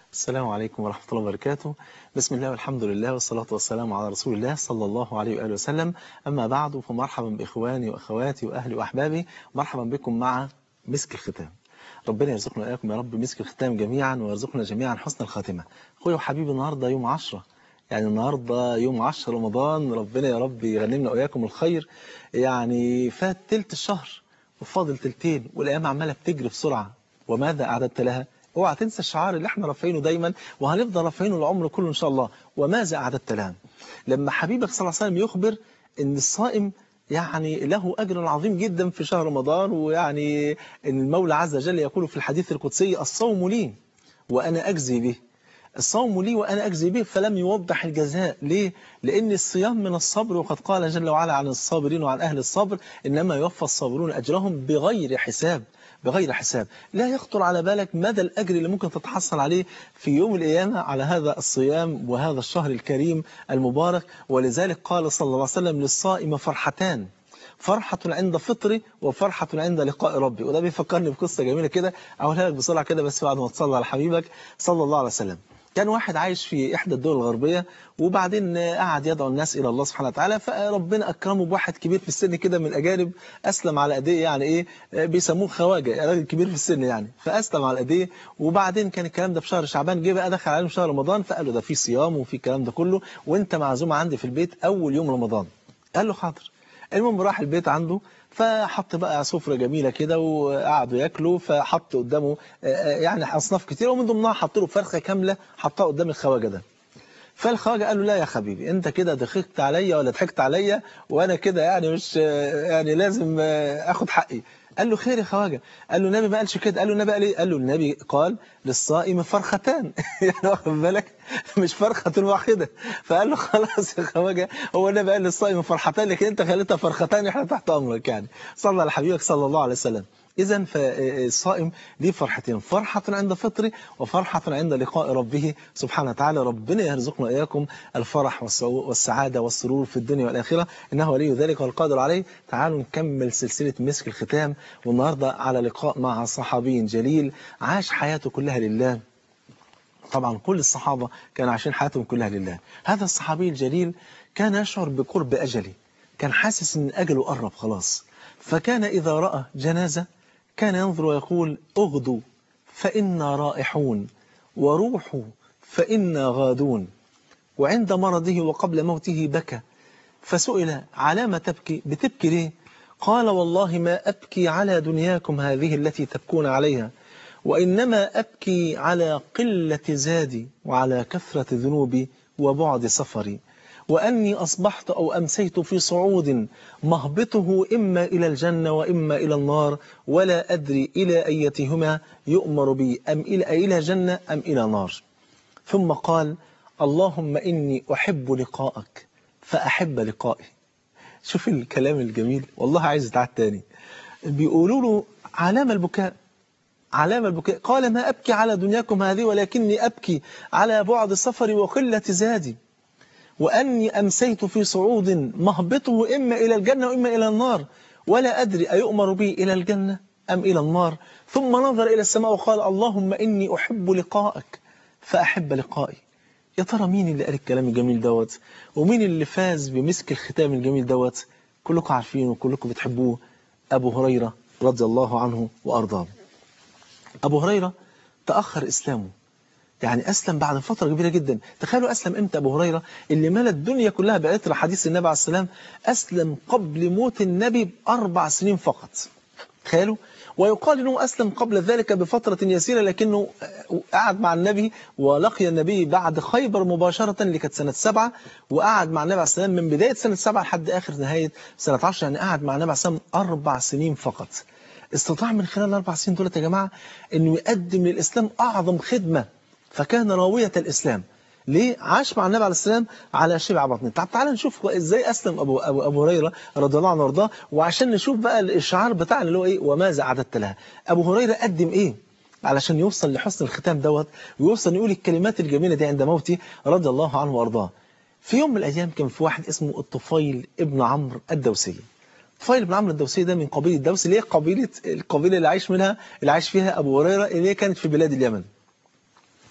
السلام عليكم ورحمة الله وبركاته بسم الله والحمد لله والصلاة والسلام على رسول الله صلى الله عليه وآله وسلم أما بعد فمرحبا بإخواني وأخواتي وأهلي وأحبابي مرحبا بكم مع مسك الختام ربنا يرزقنا وإياكم يا رب مسك الختام جميعا ويرزقنا جميعا حسن الخاتمة أخويا وحبيبي النهاردة يوم عشرة يعني النهاردة يوم عشر رمضان ربنا يا رب يغنمنا وإياكم الخير يعني فات تلت الشهر وفاضل تلتين والأيام عمالة بتجري بسرعة وماذا أعددت لها اوعى تنسى الشعار اللي احنا رافعينه دايما وهنفضل رافعينه العمر كله ان شاء الله وماذا اعددت لها لما حبيبك صلى الله عليه وسلم يخبر ان الصائم يعني له أجر عظيم جدا في شهر رمضان ويعني ان المولى عز وجل يقول في الحديث القدسي الصوم لي وأنا أجزي به الصوم لي وأنا أجزي به فلم يوضح الجزاء ليه؟ لأن الصيام من الصبر وقد قال جل وعلا عن الصابرين وعن أهل الصبر إنما يوفى الصابرون أجرهم بغير حساب بغير حساب لا يخطر على بالك مدى الأجر اللي ممكن تتحصل عليه في يوم القيامة على هذا الصيام وهذا الشهر الكريم المبارك ولذلك قال صلى الله عليه وسلم للصائم فرحتان فرحة عند فطري وفرحة عند لقاء ربي وده بيفكرني بقصة جميلة كده أقولها لك بسرعة كده بس بعد ما تصلي على حبيبك صلى الله عليه وسلم كان واحد عايش في إحدى الدول الغربية وبعدين قعد يدعو الناس إلى الله سبحانه وتعالى فربنا أكرمه بواحد كبير في السن كده من الأجانب أسلم على أيديه يعني إيه بيسموه خواجة راجل كبير في السن يعني فأسلم على أيديه وبعدين كان الكلام ده في شهر شعبان جه بقى دخل عليهم شهر رمضان فقال له ده في صيام وفي الكلام ده كله وأنت معزوم عندي في البيت أول يوم رمضان قال له حاضر المهم راح البيت عنده فحط بقى سفرة جميلة كده وقعدوا ياكلوا فحط قدامه يعني أصناف كتير ومن ضمنها حط له فرخة كاملة حطها قدام الخواجة ده فالخواجة قال له لا يا حبيبي انت كده ضحكت عليا ولا ضحكت عليا وانا كده يعني مش يعني لازم اخد حقي قال له خير يا خواجه قال له النبي ما قالش كده قال له النبي قال ايه قال له النبي قال للصائم فرختان يعني واخد بالك مش فرخه واحده فقال له خلاص يا خواجه هو النبي قال للصائم فرحتان لكن انت خليتها فرختان احنا تحت امرك يعني صلى على حبيبك صلى الله عليه وسلم إذا فالصائم ليه فرحتين فرحة عند فطره وفرحة عند لقاء ربه سبحانه وتعالى ربنا يرزقنا إياكم الفرح والسعادة والسرور في الدنيا والآخرة إنه ولي ذلك والقادر عليه تعالوا نكمل سلسلة مسك الختام والنهاردة على لقاء مع صحابي جليل عاش حياته كلها لله طبعا كل الصحابة كانوا عايشين حياتهم كلها لله هذا الصحابي الجليل كان يشعر بقرب أجله كان حاسس أن أجله قرب خلاص فكان إذا رأى جنازة كان ينظر ويقول اغدوا فإنا رائحون وروحوا فإنا غادون وعند مرضه وقبل موته بكى فسئل على ما تبكي بتبكي ليه قال والله ما أبكي على دنياكم هذه التي تبكون عليها وإنما أبكي على قلة زادي وعلى كثرة ذنوبي وبعد سفري وأني أصبحت أو أمسيت في صعود مهبطه إما إلى الجنة وإما إلى النار ولا أدري إلى أيتهما يؤمر بي أم إلى إلى جنة أم إلى نار ثم قال اللهم إني أحب لقاءك فأحب لقائي شوف الكلام الجميل والله عايز يتعاد تاني بيقولوا له علامة البكاء علامة البكاء قال ما أبكي على دنياكم هذه ولكني أبكي على بعد سفري وقلة زادي وأني أمسيت في صعود مهبطه إما إلى الجنة وإما إلى النار ولا أدري أيؤمر بي إلى الجنة أم إلى النار ثم نظر إلى السماء وقال اللهم إني أحب لقاءك فأحب لقائي يا ترى مين اللي قال الكلام الجميل دوت ومين اللي فاز بمسك الختام الجميل دوت كلكم عارفينه وكلكم بتحبوه أبو هريرة رضي الله عنه وأرضاه أبو هريرة تأخر إسلامه يعني أسلم بعد فترة كبيرة جدا تخيلوا أسلم إمتى أبو هريرة اللي ملى الدنيا كلها بعطر حديث النبي عليه السلام أسلم قبل موت النبي بأربع سنين فقط تخيلوا ويقال أنه أسلم قبل ذلك بفترة يسيرة لكنه قعد مع النبي ولقي النبي بعد خيبر مباشرة اللي كانت سنة سبعة وقعد مع النبي عليه السلام من بداية سنة سبعة لحد آخر نهاية سنة عشر يعني قعد مع النبي عليه السلام أربع سنين فقط استطاع من خلال الأربع سنين دولت يا جماعة أنه يقدم للإسلام أعظم خدمة فكان راوية الإسلام ليه عاش مع النبي عليه السلام على شبع بطنه طب تعالى نشوف ازاي اسلم ابو ابو, أبو هريره رضي الله عنه وارضاه وعشان نشوف بقى الاشعار بتاعنا اللي هو ايه وماذا اعددت لها ابو هريره قدم ايه علشان يوصل لحسن الختام دوت ويوصل يقول الكلمات الجميله دي عند موته رضي الله عنه وارضاه في يوم من الايام كان في واحد اسمه الطفيل ابن عمرو الدوسي طفيل بن عمرو الدوسي ده من قبيله الدوس اللي هي قبيله القبيله اللي عايش منها اللي عايش فيها ابو هريره اللي هي كانت في بلاد اليمن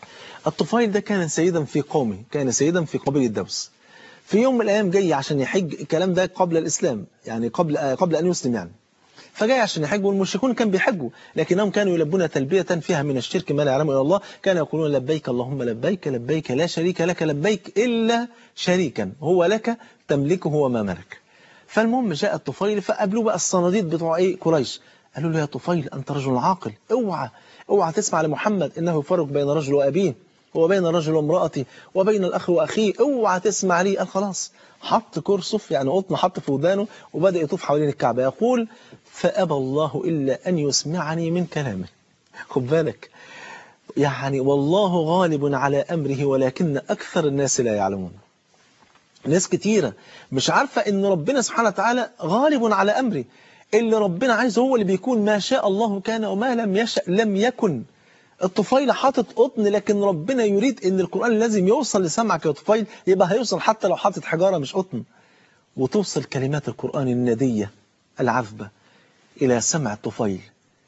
الطفيل ده كان سيدا في قومه كان سيدا في قبيل الدوس في يوم من الأيام جاي عشان يحج الكلام ده قبل الإسلام يعني قبل قبل أن يسلم يعني فجاي عشان يحج والمشركون كان بيحجوا لكنهم كانوا يلبون تلبية فيها من الشرك ما لا يعلمه إلا الله كانوا يقولون لبيك اللهم لبيك لبيك لا شريك لك لبيك إلا شريكا هو لك تملكه وما ملك فالمهم جاء الطفيل فقابلوه بقى الصناديد بتوع ايه قريش قالوا له يا طفيل أنت رجل عاقل اوعى اوعى تسمع لمحمد إنه يفرق بين رجل وأبيه وبين الرجل وامرأته وبين الأخ وأخيه اوعى تسمع لي قال خلاص حط كرسف يعني قطن حط في ودانه وبدأ يطوف حوالين الكعبة يقول فأبى الله إلا أن يسمعني من كلامه خد بالك يعني والله غالب على أمره ولكن أكثر الناس لا يعلمون ناس كتيرة مش عارفة ان ربنا سبحانه وتعالى غالب على أمره اللي ربنا عايزه هو اللي بيكون ما شاء الله كان وما لم يشأ لم يكن الطفيل حاطط قطن لكن ربنا يريد ان القرآن لازم يوصل لسمعك يا طفيل يبقى هيوصل حتى لو حاطط حجارة مش قطن وتوصل كلمات القرآن الندية العذبة إلى سمع الطفيل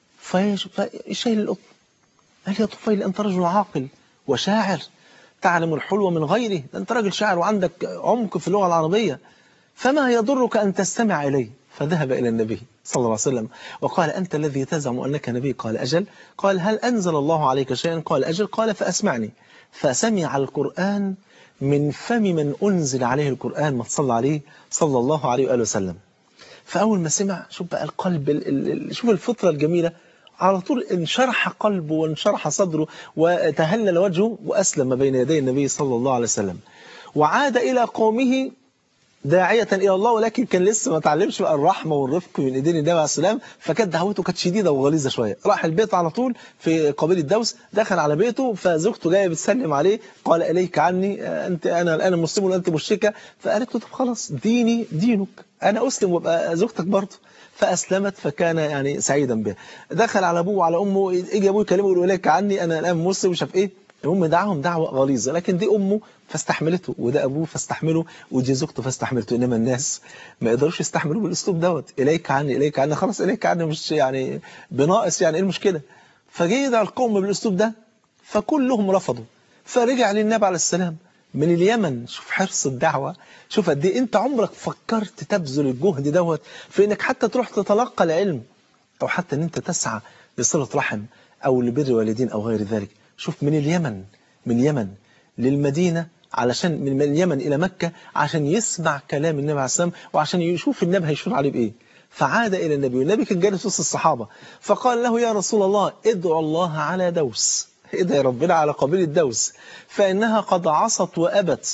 فيشيل القطن قال يا طفيل أنت رجل عاقل وشاعر تعلم الحلو من غيره ده أنت راجل شاعر وعندك عمق في اللغة العربية فما يضرك أن تستمع إليه فذهب إلى النبي صلى الله عليه وسلم وقال أنت الذي تزعم أنك نبي قال أجل قال هل أنزل الله عليك شيئا قال أجل قال فأسمعني فسمع القرآن من فم من أنزل عليه القرآن ما تصلى عليه صلى الله عليه وآله وسلم فأول ما سمع شوف بقى القلب ال ال شوف الفطرة الجميلة على طول انشرح قلبه وانشرح صدره وتهلل وجهه وأسلم بين يدي النبي صلى الله عليه وسلم وعاد إلى قومه داعية إلى الله ولكن كان لسه ما تعلمش بقى الرحمة والرفق من إيدين النبي عليه السلام فكانت دعوته كانت شديدة وغليظة شوية راح البيت على طول في قبيل الدوس دخل على بيته فزوجته جاية بتسلم عليه قال إليك عني أنت أنا الآن مسلم وأنت مشركة فقالت له طب خلاص ديني دينك أنا أسلم وابقى زوجتك برضه فأسلمت فكان يعني سعيدا بها دخل على أبوه وعلى أمه يجي أبوه يكلمه يقول إليك عني أنا الآن مسلم وشاف إيه المهم دعاهم دعوة غليظة لكن دي أمه فاستحملته وده أبوه فاستحمله ودي زوجته فاستحملته إنما الناس ما يقدروش يستحملوا بالأسلوب دوت إليك عني إليك عني خلاص إليك عني مش يعني بناقص يعني إيه المشكلة فجه يدعى القوم بالأسلوب ده فكلهم رفضوا فرجع للنبي عليه السلام من اليمن شوف حرص الدعوة شوف قد ايه انت عمرك فكرت تبذل الجهد دوت في انك حتى تروح تتلقى العلم او حتى ان انت تسعى لصلة رحم او لبر والدين او غير ذلك شوف من اليمن من اليمن للمدينة علشان من اليمن إلى مكة عشان يسمع كلام النبي عليه السلام وعشان يشوف النبي هيشور عليه بإيه فعاد إلى النبي والنبي كان جالس وسط الصحابة فقال له يا رسول الله ادعو الله على دوس ادعي ربنا على قبيل الدوس فإنها قد عصت وأبت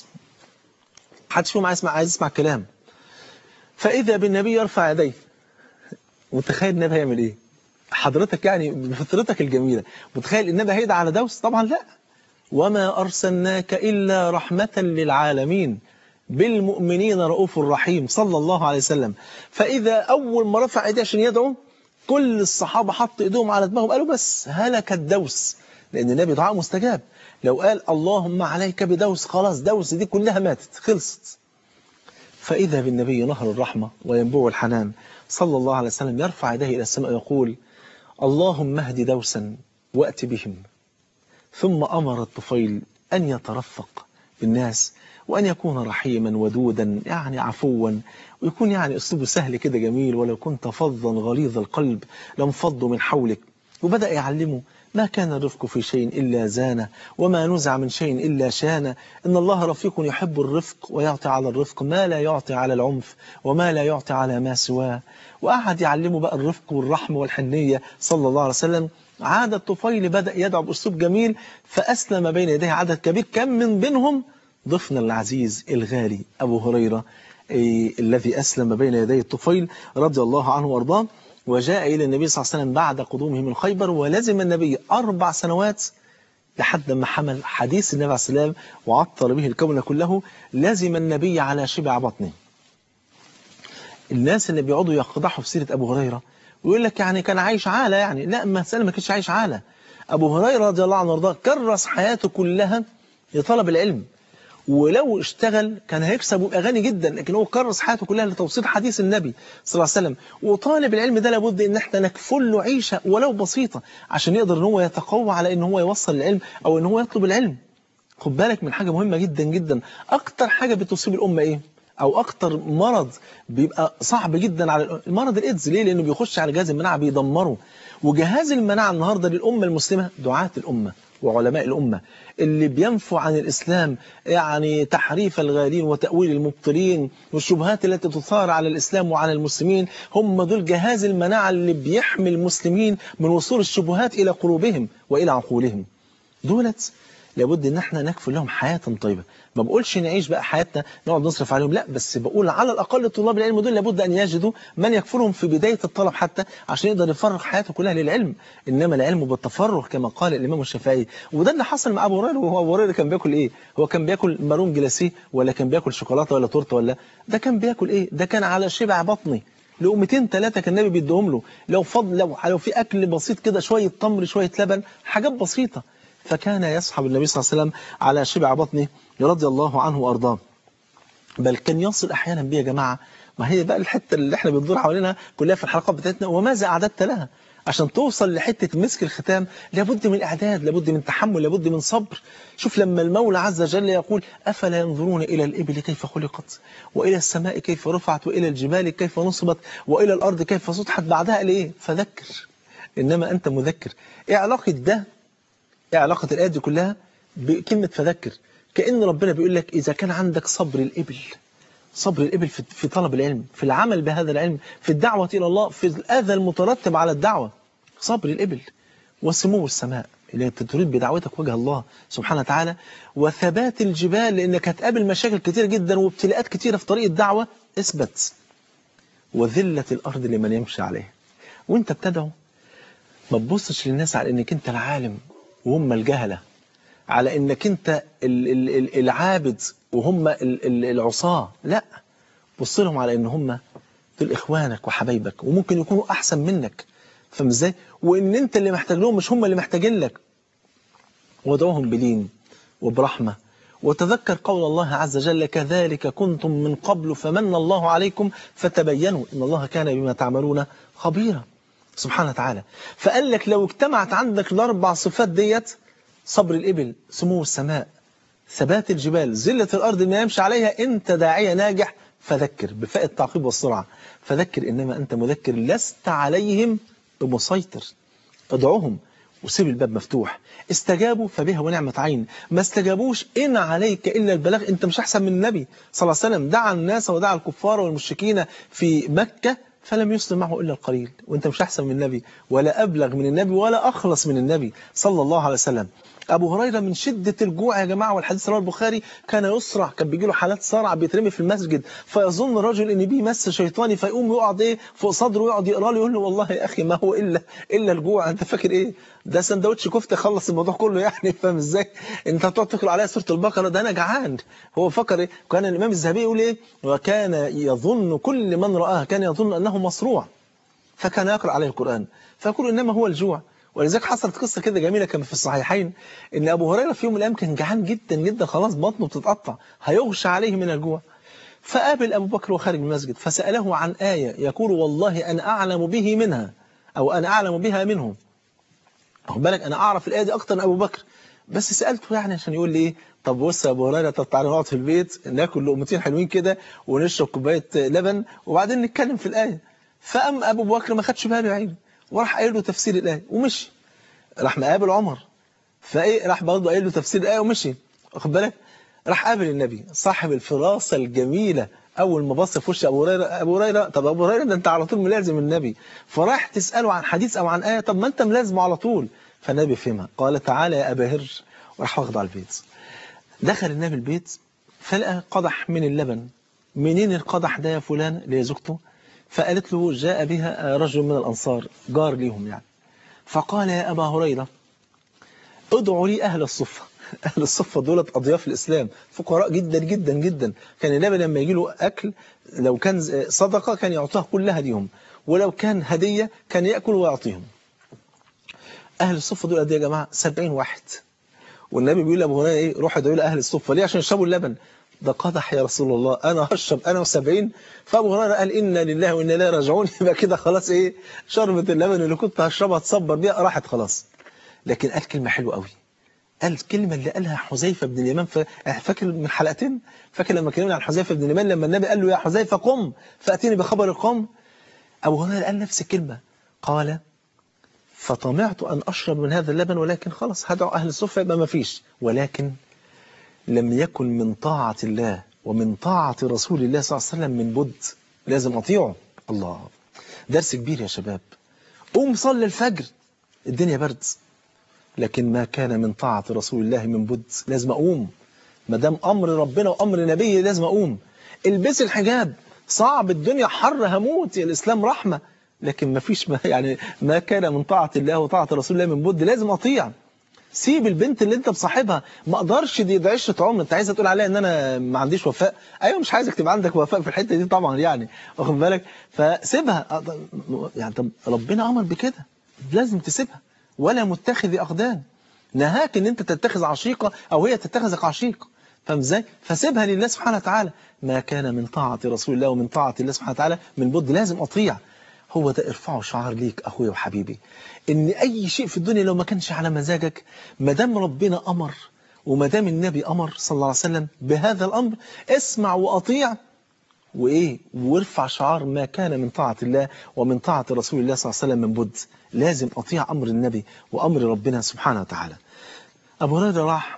حدش فيهم عايز يسمع عايز يسمع كلام فإذا بالنبي يرفع يديه متخيل النبي هيعمل إيه حضرتك يعني بفطرتك الجميلة متخيل النبي هيدعى على دوس طبعا لا وما أرسلناك إلا رحمة للعالمين بالمؤمنين رؤوف رحيم صلى الله عليه وسلم فإذا أول ما رفع ايديه عشان يدعو كل الصحابة حط ايديهم على دماغهم قالوا بس هلك الدوس لأن النبي دعاء مستجاب لو قال اللهم عليك بدوس خلاص دوس دي كلها ماتت خلصت فإذا بالنبي نهر الرحمة وينبوع الحنان صلى الله عليه وسلم يرفع يديه إلى السماء ويقول اللهم اهد دوسا وأت بهم ثم أمر الطفيل أن يترفق بالناس وأن يكون رحيما ودودا يعني عفوا ويكون يعني أسلوبه سهل كده جميل ولو كنت فظا غليظ القلب لانفضوا من حولك وبدأ يعلمه ما كان الرفق في شيء إلا زانه وما نزع من شيء إلا شانه إن الله رفيق يحب الرفق ويعطي على الرفق ما لا يعطي على العنف وما لا يعطي على ما سواه وقعد يعلمه بقى الرفق والرحمة والحنية صلى الله عليه وسلم عاد الطفيل بدأ يدعو بأسلوب جميل فأسلم بين يديه عدد كبير كم من بينهم ضفنا العزيز الغالي أبو هريرة إيه الذي أسلم بين يدي الطفيل رضي الله عنه وارضاه وجاء إلى النبي صلى الله عليه وسلم بعد قدومه من خيبر ولزم النبي أربع سنوات لحد ما حمل حديث النبي عليه السلام وعطر به الكون كله لزم النبي على شبع بطنه الناس اللي بيقعدوا يقضحوا في سيرة أبو هريرة ويقول لك يعني كان عايش عالة يعني لا مسألة ما كانش عايش عالة أبو هريرة رضي الله عنه وارضاه كرس حياته كلها لطلب العلم ولو اشتغل كان هيكسب ويبقى غني جدا لكن هو كرس حياته كلها لتوصيل حديث النبي صلى الله عليه وسلم وطالب العلم ده لابد ان احنا نكفل له عيشه ولو بسيطه عشان يقدر ان هو يتقوى على ان هو يوصل العلم او ان هو يطلب العلم خد بالك من حاجة مهمة جدا جدا أكتر حاجة بتصيب الأمة إيه؟ أو أكتر مرض بيبقى صعب جدا على المرض الإيدز ليه؟ لأنه بيخش على جهاز المناعة بيدمره وجهاز المناعة النهاردة للأمة المسلمة دعاة الأمة وعلماء الأمة اللي بينفوا عن الإسلام يعني تحريف الغالين وتأويل المبطلين والشبهات التي تثار على الإسلام وعلى المسلمين هم دول جهاز المناعة اللي بيحمي المسلمين من وصول الشبهات إلى قلوبهم وإلى عقولهم دولت لابد ان احنا نكفل لهم حياة طيبة ما بقولش نعيش بقى حياتنا نقعد نصرف عليهم لا بس بقول على الأقل طلاب العلم دول لابد أن يجدوا من يكفلهم في بداية الطلب حتى عشان يقدر يفرغ حياته كلها للعلم إنما العلم بالتفرغ كما قال الإمام الشافعي وده اللي حصل مع أبو هريرة وهو أبو هريرة كان بياكل إيه هو كان بياكل مارون جلاسيه ولا كان بياكل شوكولاتة ولا تورته ولا ده كان بياكل إيه ده كان على شبع بطني لقمتين ثلاثة كان النبي بيديهم له لو فضل لو, لو في أكل بسيط كده شوية تمر شوية لبن حاجات بسيطة فكان يصحب النبي صلى الله عليه وسلم على شبع بطنه رضي الله عنه وأرضاه بل كان يصل أحيانا بيه يا جماعة ما هي بقى الحتة اللي احنا بندور حوالينها كلها في الحلقات بتاعتنا وماذا أعددت لها عشان توصل لحتة مسك الختام لابد من إعداد لابد من تحمل لابد من صبر شوف لما المولى عز وجل يقول أفلا ينظرون إلى الإبل كيف خلقت وإلى السماء كيف رفعت وإلى الجبال كيف نصبت وإلى الأرض كيف سطحت بعدها لإيه فذكر إنما أنت مذكر إيه علاقة ده ايه علاقة الآيات دي كلها بكلمة فذكر كأن ربنا بيقول لك إذا كان عندك صبر الإبل صبر الإبل في طلب العلم في العمل بهذا العلم في الدعوة إلى الله في الأذى المترتب على الدعوة صبر الإبل وسمو السماء اللي انت تريد بدعوتك وجه الله سبحانه وتعالى وثبات الجبال لأنك هتقابل مشاكل كتير جدا وابتلاءات كتيرة في طريق الدعوة اثبت وذلة الأرض لمن يمشي عليها وانت بتدعو ما تبصش للناس على انك انت العالم وهم الجهلة على انك انت العابد وهم العصاة لا بص لهم على ان هم دول اخوانك وحبايبك وممكن يكونوا احسن منك فاهم ازاي وان انت اللي محتاج لهم مش هم اللي محتاجين لك ودعوهم بلين وبرحمة وتذكر قول الله عز وجل كذلك كنتم من قبل فمن الله عليكم فتبينوا ان الله كان بما تعملون خبيرا سبحانه وتعالى فقال لك لو اجتمعت عندك الأربع صفات ديت صبر الإبل سمو السماء ثبات الجبال زلة الأرض ما يمشي عليها أنت داعية ناجح فذكر بفاء التعقيب والسرعة فذكر إنما أنت مذكر لست عليهم بمسيطر ادعوهم وسيب الباب مفتوح استجابوا فبها ونعمة عين ما استجابوش إن عليك إلا البلاغ أنت مش أحسن من النبي صلى الله عليه وسلم دعا الناس ودعا الكفار والمشركين في مكة فلم يسلم معه إلا القليل وانت مش أحسن من النبي ولا أبلغ من النبي ولا أخلص من النبي صلى الله عليه وسلم أبو هريرة من شدة الجوع يا جماعة والحديث رواه البخاري كان يسرع كان بيجي له حالات صرع بيترمي في المسجد فيظن الرجل ان بيه مس شيطاني فيقوم يقعد ايه فوق صدره ويقعد يقرا له يقول له والله يا اخي ما هو الا الا الجوع انت فاكر ايه ده سندوتش كفته خلص الموضوع كله يعني فاهم ازاي انت هتقعد تقرا عليها سوره البقره ده انا جعان هو فكر ايه كان الامام الذهبي يقول ايه وكان يظن كل من رآه كان يظن انه مصروع فكان يقرأ عليه القرآن فيقول إنما هو الجوع ولذلك حصلت قصة كده جميلة كما في الصحيحين إن أبو هريرة في يوم من الأيام كان جعان جدا جدا خلاص بطنه بتتقطع هيغشى عليه من الجوع فقابل أبو بكر وخارج من المسجد فسأله عن آية يقول والله أنا أعلم به منها أو أنا أعلم بها منه أخد بالك أنا أعرف الآية دي أكتر من أبو بكر بس سألته يعني عشان يقول لي إيه طب بص يا أبو هريرة طب تعالى نقعد في البيت ناكل لقمتين حلوين كده ونشرب كوباية لبن وبعدين نتكلم في الآية فأم أبو بكر ما خدش باله يا عيني وراح قايل له تفسير الآية ومشي راح مقابل عمر فايه راح برضه قايل له تفسير الآية ومشي واخد بالك راح قابل النبي صاحب الفراسة الجميلة أول ما بص في وش أبو هريرة أبو هريرة طب أبو هريرة ده أنت على طول ملازم النبي فراح تسأله عن حديث أو عن آية طب ما أنت ملازمه على طول فالنبي فهمها قال تعالى يا أبا هر وراح واخده على البيت دخل النبي البيت فلقى قدح من اللبن منين القدح ده يا فلان اللي هي زوجته فقالت له جاء بها رجل من الأنصار جار ليهم يعني فقال يا أبا هريرة ادعوا لي أهل الصفة أهل الصفة دولت أضياف الإسلام فقراء جدا جدا جدا كان النبي لما يجي له أكل لو كان صدقة كان يعطيها كلها ليهم ولو كان هدية كان يأكل ويعطيهم أهل الصفة دول قد يا جماعة 70 واحد والنبي بيقول لأبو هريرة إيه روح ادعوا لي أهل الصفة ليه عشان يشربوا اللبن ده قدح يا رسول الله أنا هشرب أنا وسبعين فأبو هريرة قال إنا لله وإنا إليه راجعون يبقى كده خلاص إيه شربة اللبن اللي كنت هشربها تصبر بيها راحت خلاص لكن قال كلمة حلوة قوي قال الكلمة اللي قالها حذيفة بن اليمان ف... فاكر من حلقتين فاكر لما كلمنا عن حذيفة بن اليمان لما النبي قال له يا حذيفة قم فأتيني بخبر القوم أبو هريرة قال نفس الكلمة قال فطمعت أن أشرب من هذا اللبن ولكن خلاص هدعو أهل الصفة يبقى ما فيش ولكن لم يكن من طاعة الله ومن طاعة رسول الله صلى الله عليه وسلم من بد لازم أطيعه الله درس كبير يا شباب قوم صلي الفجر الدنيا برد لكن ما كان من طاعة رسول الله من بد لازم أقوم ما دام أمر ربنا وأمر نبيه لازم أقوم البس الحجاب صعب الدنيا حر هموت الإسلام رحمة لكن ما فيش ما يعني ما كان من طاعة الله وطاعة رسول الله من بد لازم أطيع سيب البنت اللي انت بصاحبها ما اقدرش دي ده عشره عمر انت عايزه تقول عليها ان انا ما عنديش وفاء ايوه مش عايزك تبقى عندك وفاء في الحته دي طبعا يعني واخد بالك فسيبها يعني طب ربنا امر بكده لازم تسيبها ولا متخذ اقدام نهاك ان انت تتخذ عشيقه او هي تتخذك عشيق فاهم ازاي فسيبها لله سبحانه وتعالى ما كان من طاعه رسول الله ومن طاعه الله سبحانه وتعالى من بد لازم اطيع هو ده ارفعه شعار ليك اخويا وحبيبي ان اي شيء في الدنيا لو ما كانش على مزاجك ما دام ربنا امر وما دام النبي امر صلى الله عليه وسلم بهذا الامر اسمع واطيع وايه وارفع شعار ما كان من طاعه الله ومن طاعه رسول الله صلى الله عليه وسلم من بد لازم اطيع امر النبي وامر ربنا سبحانه وتعالى ابو هريره راح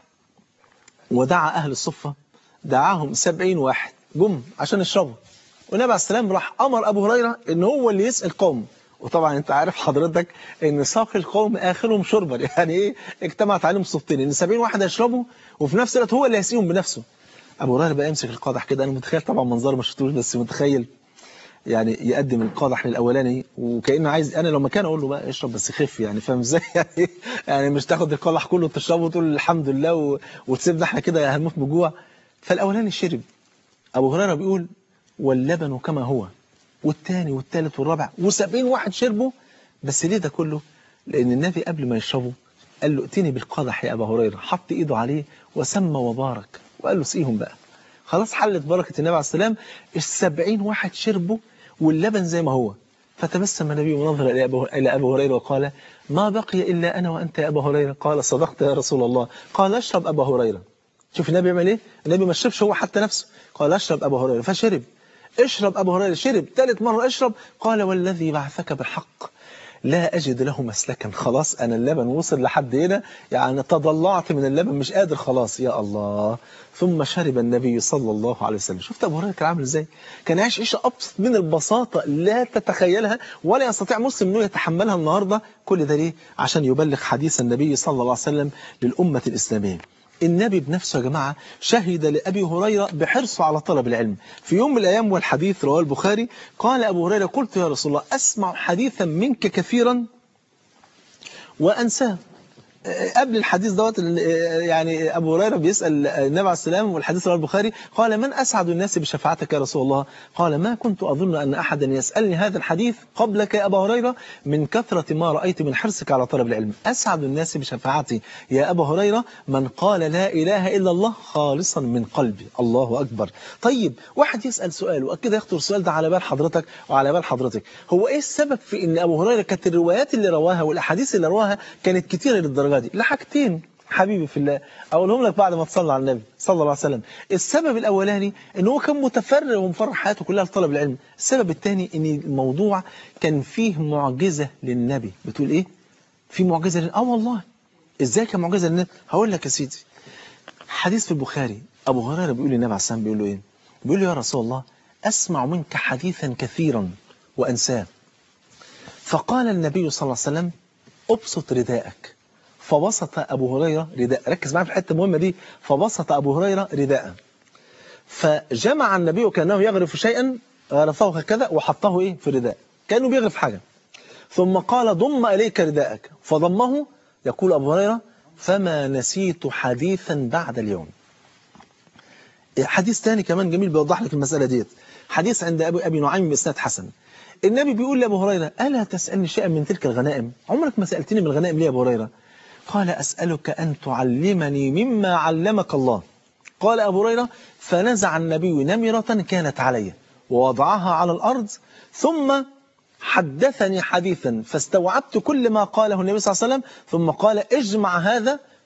ودعا اهل الصفه دعاهم سبعين واحد جم عشان يشربوا والنبي عليه السلام راح امر ابو هريره ان هو اللي يسال القوم وطبعا انت عارف حضرتك ان ساقي القوم اخرهم شربا يعني ايه اجتمعت عليهم صفتين ان 70 واحد يشربوا وفي نفس الوقت هو اللي هيسقيهم بنفسه ابو هريره بقى يمسك القادح كده انا متخيل طبعا منظر ما شفتوش بس متخيل يعني يقدم القادح للاولاني وكانه عايز انا لو مكان اقول له بقى اشرب بس خف يعني فاهم ازاي يعني يعني مش تاخد القادح كله وتشربه وتقول الحمد لله و... وتسيبنا احنا كده هنموت بجوع فالاولاني شرب ابو هريره بيقول واللبن كما هو والثاني والثالث والرابع وسبعين واحد شربوا بس ليه ده كله لأن النبي قبل ما يشربوا قال له ائتني بالقدح يا أبا هريرة حط إيده عليه وسمى وبارك وقال له سقيهم بقى خلاص حلت بركة النبي عليه السلام السبعين واحد شربوا واللبن زي ما هو فتبسم النبي ونظر إلى أبو إلى أبي هريرة وقال ما بقي إلا أنا وأنت يا أبا هريرة قال صدقت يا رسول الله قال اشرب أبا هريرة شوف النبي يعمل إيه النبي ما شربش هو حتى نفسه قال اشرب أبا هريرة فشرب اشرب أبو هريرة شرب ثالث مرة اشرب قال والذي بعثك بالحق لا أجد له مسلكا خلاص أنا اللبن وصل لحد هنا يعني تضلعت من اللبن مش قادر خلاص يا الله ثم شرب النبي صلى الله عليه وسلم شفت أبو هريرة كان عامل إزاي كان عايش عيشة أبسط من البساطة لا تتخيلها ولا يستطيع مسلم أنه يتحملها النهاردة كل ده ليه عشان يبلغ حديث النبي صلى الله عليه وسلم للأمة الإسلامية النبي بنفسه يا جماعة شهد لأبي هريرة بحرصه على طلب العلم في يوم من الأيام والحديث رواه البخاري قال أبو هريرة قلت يا رسول الله أسمع حديثا منك كثيرا وأنساه قبل الحديث دوت يعني أبو هريرة بيسأل النبي عليه السلام والحديث رواه البخاري قال من أسعد الناس بشفاعتك يا رسول الله قال ما كنت أظن أن أحدا يسألني هذا الحديث قبلك يا أبا هريرة من كثرة ما رأيت من حرصك على طلب العلم أسعد الناس بشفاعتي يا أبا هريرة من قال لا إله إلا الله خالصا من قلبي الله أكبر طيب واحد يسأل سؤال وأكيد يخطر السؤال ده على بال حضرتك وعلى بال حضرتك هو إيه السبب في أن أبو هريرة كانت الروايات اللي رواها والأحاديث اللي رواها كانت كتيرة للدرجة دي لحاجتين حبيبي في الله أقولهم لك بعد ما تصلى على النبي صلى الله عليه وسلم السبب الأولاني ان هو كان متفرغ ومفرغ حياته كلها لطلب العلم السبب الثاني ان الموضوع كان فيه معجزة للنبي بتقول ايه في معجزة للنبي اه والله ازاي كان معجزة للنبي هقول لك يا سيدي حديث في البخاري ابو هريره بيقول للنبي عليه السلام بيقول له ايه بيقول له يا رسول الله اسمع منك حديثا كثيرا وانساه فقال النبي صلى الله عليه وسلم ابسط رداءك فبسط أبو هريرة رداء ركز معايا في الحتة المهمة دي فبسط أبو هريرة رداء فجمع النبي وكأنه يغرف شيئا غرفه هكذا وحطه إيه في الرداء كأنه بيغرف حاجة ثم قال ضم إليك رداءك فضمه يقول أبو هريرة فما نسيت حديثا بعد اليوم حديث ثاني كمان جميل بيوضح لك المسألة ديت حديث عند أبي, أبي نعيم بإسناد حسن النبي بيقول لأبو هريرة ألا تسألني شيئا من تلك الغنائم عمرك ما سألتني من الغنائم ليه يا أبو هريرة قال أسألك أن تعلمني مما علمك الله قال أبو هريرة فنزع النبي نمرة كانت علي ووضعها على الأرض ثم حدثني حديثا فاستوعبت كل ما قاله النبي صلى الله عليه وسلم ثم قال اجمع هذا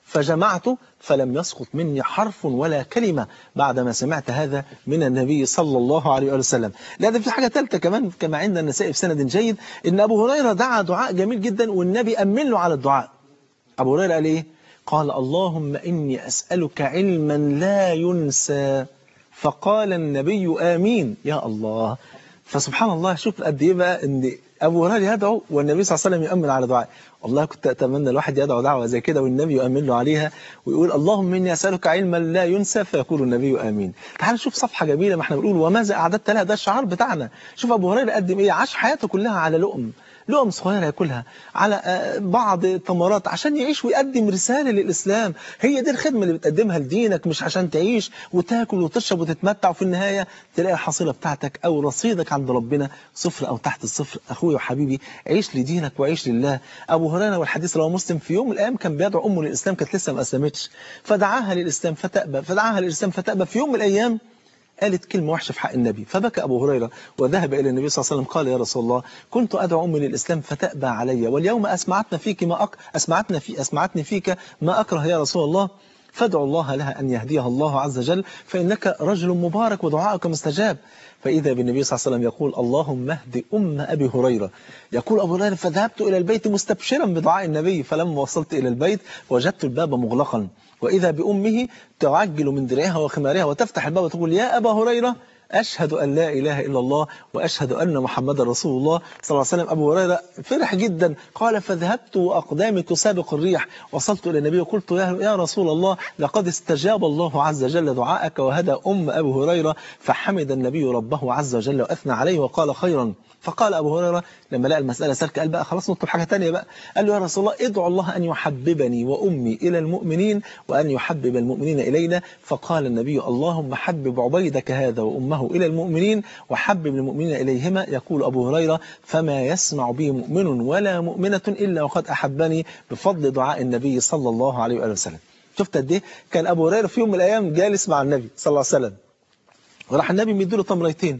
فجمعته فلم يسقط مني حرف ولا كلمة بعدما سمعت هذا من النبي صلى الله عليه وسلم لا ده في حاجة ثالثة كمان كما عند النساء في سند جيد إن أبو هريرة دعا دعاء جميل جدا والنبي أمن له على الدعاء أبو هريرة قال إيه قال اللهم إني أسألك علما لا ينسى فقال النبي آمين يا الله فسبحان الله شوف قد إيه بقى إن أبو هريرة يدعو والنبي صلى الله عليه وسلم يؤمن على دعاء والله كنت أتمنى الواحد يدعو دعوة زي كده والنبي يؤمن له عليها ويقول اللهم إني أسألك علما لا ينسى فيقول النبي آمين تعال نشوف صفحة جميلة ما احنا بنقول وماذا أعددت لها ده الشعار بتاعنا شوف أبو هريرة قدم إيه عاش حياته كلها على لقم لقم صغيرة ياكلها على بعض التمرات عشان يعيش ويقدم رسالة للإسلام هي دي الخدمة اللي بتقدمها لدينك مش عشان تعيش وتاكل وتشرب وتتمتع وفي النهاية تلاقي الحصيلة بتاعتك أو رصيدك عند ربنا صفر أو تحت الصفر أخوي وحبيبي عيش لدينك وعيش لله أبو هريرة والحديث رواه مسلم في يوم من الأيام كان بيدعو أمه للإسلام كانت لسه ما أسلمتش فدعاها للإسلام فتأبى فدعاها للإسلام فتأبى في يوم من الأيام قالت كلمة وحشة في حق النبي فبكى أبو هريرة وذهب إلى النبي صلى الله عليه وسلم قال يا رسول الله كنت أدعو أمي للإسلام فتأبى علي واليوم أسمعتنا فيك ما أك... أسمعتنا في أسمعتني فيك ما أكره يا رسول الله فادعوا الله لها أن يهديها الله عز وجل فإنك رجل مبارك ودعائك مستجاب فإذا بالنبي صلى الله عليه وسلم يقول اللهم اهد أم أبي هريرة يقول أبو هريرة فذهبت إلى البيت مستبشرا بدعاء النبي فلما وصلت إلى البيت وجدت الباب مغلقا وإذا بأمه تعجل من درعها وخمارها وتفتح الباب وتقول يا أبا هريرة أشهد أن لا إله إلا الله وأشهد أن محمد رسول الله صلى الله عليه وسلم أبو هريرة فرح جدا قال فذهبت وأقدامي تسابق الريح وصلت إلى النبي وقلت يا رسول الله لقد استجاب الله عز وجل دعاءك وهدى أم أبو هريرة فحمد النبي ربه عز وجل وأثنى عليه وقال خيرا فقال أبو هريرة لما لقى المسألة سلك قال بقى خلاص نطلب حاجة تانية بقى قال له يا رسول الله ادعو الله أن يحببني وأمي إلى المؤمنين وأن يحبب المؤمنين إلينا فقال النبي اللهم حبب عبيدك هذا وأمه إلى المؤمنين وحبب المؤمنين إليهما يقول أبو هريرة فما يسمع بي مؤمن ولا مؤمنة إلا وقد أحبني بفضل دعاء النبي صلى الله عليه وآله وسلم شفت قد ايه كان أبو هريرة في يوم من الأيام جالس مع النبي صلى الله عليه وسلم وراح النبي مديله تمرتين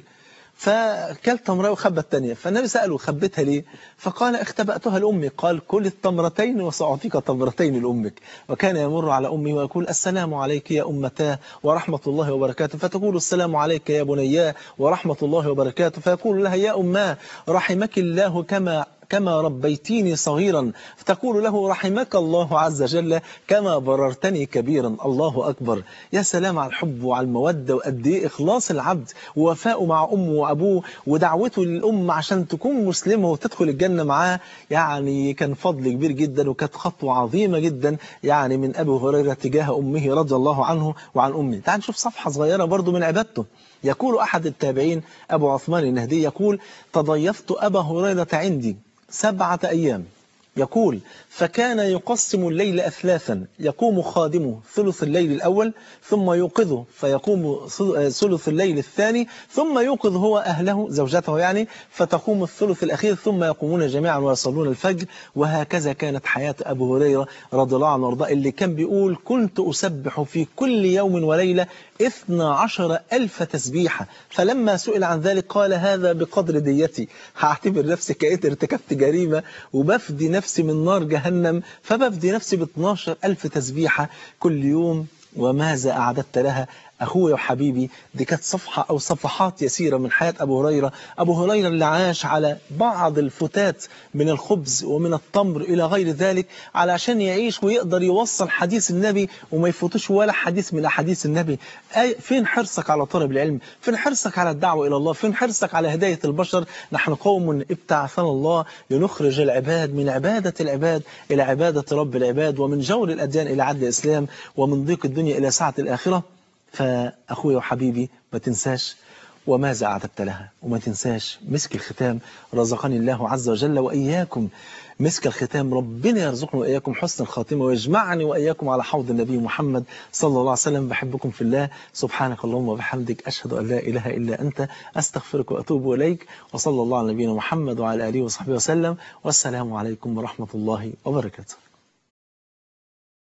فكل تمرة وخبى الثانية فالنبي سأله خبتها ليه فقال اختبأتها لأمي قال كل التمرتين وسأعطيك تمرتين لأمك وكان يمر على أمي ويقول السلام عليك يا أمتاه ورحمة الله وبركاته فتقول السلام عليك يا بنياه ورحمة الله وبركاته فيقول لها يا أماه رحمك الله كما كما ربيتيني صغيرا فتقول له رحمك الله عز وجل كما بررتني كبيرا الله أكبر يا سلام على الحب وعلى المودة وقد ايه إخلاص العبد ووفاءه مع أمه وأبوه ودعوته للأم عشان تكون مسلمة وتدخل الجنة معاه يعني كان فضل كبير جدا وكانت خطوة عظيمة جدا يعني من أبي هريرة تجاه أمه رضي الله عنه وعن أمه تعال نشوف صفحة صغيرة برضو من عبادته يقول أحد التابعين أبو عثمان النهدي يقول تضيفت أبا هريرة عندي سبعة أيام يقول فكان يقسم الليل أثلاثا يقوم خادمه ثلث الليل الأول ثم يوقظه فيقوم ثلث الليل الثاني ثم يوقظ هو أهله زوجته يعني فتقوم الثلث الأخير ثم يقومون جميعا ويصلون الفجر وهكذا كانت حياة أبو هريرة رضي الله عنه وارضاه اللي كان بيقول كنت أسبح في كل يوم وليلة إثنى عشر ألف تسبيحة فلما سئل عن ذلك قال هذا بقدر ديتي هعتبر نفسي كأني ارتكبت جريمة وبفدي نفسي من نار جهنم فبفدي نفسي ب 12 ألف تسبيحة كل يوم وماذا أعددت لها أخوي وحبيبي دي كانت صفحة أو صفحات يسيرة من حياة أبو هريرة أبو هريرة اللي عاش على بعض الفتات من الخبز ومن التمر إلى غير ذلك علشان يعيش ويقدر يوصل حديث النبي وما يفوتش ولا حديث من أحاديث النبي أي فين حرصك على طلب العلم فين حرصك على الدعوة إلى الله فين حرصك على هداية البشر نحن قوم ابتعثنا الله لنخرج العباد من عبادة العباد إلى عبادة رب العباد ومن جور الأديان إلى عدل الإسلام ومن ضيق الدنيا إلى سعة الآخرة فأخوي وحبيبي ما تنساش وماذا أعددت لها وما تنساش مسك الختام رزقني الله عز وجل وإياكم مسك الختام ربنا يرزقنا وإياكم حسن الخاتمة ويجمعني وإياكم على حوض النبي محمد صلى الله عليه وسلم بحبكم في الله سبحانك اللهم وبحمدك أشهد أن لا إله إلا أنت أستغفرك وأتوب إليك وصلى الله على نبينا محمد وعلى آله وصحبه وسلم والسلام عليكم ورحمة الله وبركاته